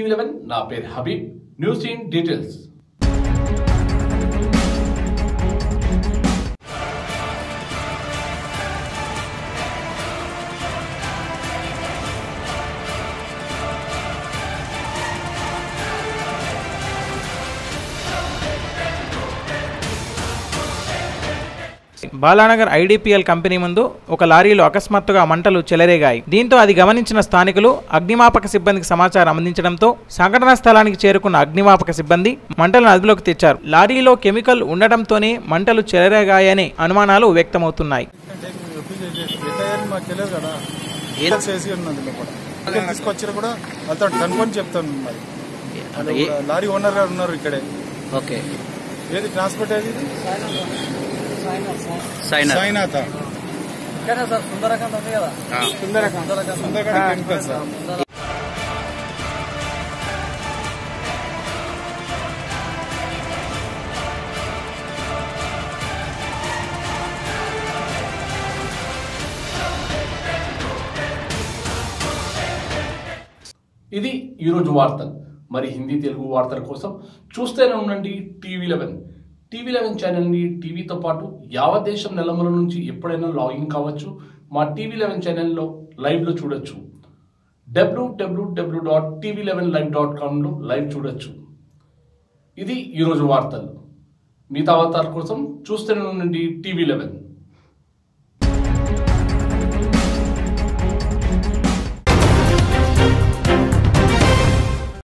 TV eleven నా పేరు Habib news in details Balanagar IDPL company ముందు ఒక లారీలో అకస్మాత్తుగా మంటలు చెలరేగాయి దీంతో అది గమనించిన స్థానికులు అగ్నిమాపక సిబ్బందికి సమాచారం అందించడంతో సంఘటనా స్థలానికి చేరుకున్న అగ్నిమాపక సిబ్బంది మంటలను అదుపులోకి తెచ్చారు లారీలో కెమికల్ ఉండటంతోనే మంటలు చెలరేగాయనే అనుమానాలు వ్యక్తమవుతున్నాయి అంటే మీరు ఒప్పి చేసేసి ఎట్లా చేయాలి మాకు తెలియదు కదా ఏదో చేసి ఉన్నది లోపల ఇక్కడ తీసుకొచ్చినా కూడా వాళ్ళతో కనుక్కొని చెప్తాను మరి వాళ్ళు కూడా లారీ ఓనర్ గారు ఉన్నారు ఇక్కడే ఓకే ఏది ట్రాన్స్పోర్ట్ ఏది ఇది? సైనా సాయినాథ సుందరకాండ కెమికల్ సార్ ఇది ఈరోజు వార్తలు మరి హిందీ తెలుగు వార్తల కోసం చూస్తూనే ఉండండి టీవీ లెవెన్ టీవీ లెవెన్ ఛానల్ని టీవీతో పాటు యావత్ దేశం నెలమల నుంచి ఎప్పుడైనా లాగిన్ కావచ్చు మా టీవీ లెవెన్ ఛానల్లో లైవ్లో చూడొచ్చు డబ్ల్యూడబ్ల్యూడబ్ల్యూ dot TV eleven live dot కామ్లో లైవ్ చూడొచ్చు ఇది ఈరోజు వార్తలు మిగతా వార్తల కోసం చూస్తూనే ఉండండి టీవీ లెవెన్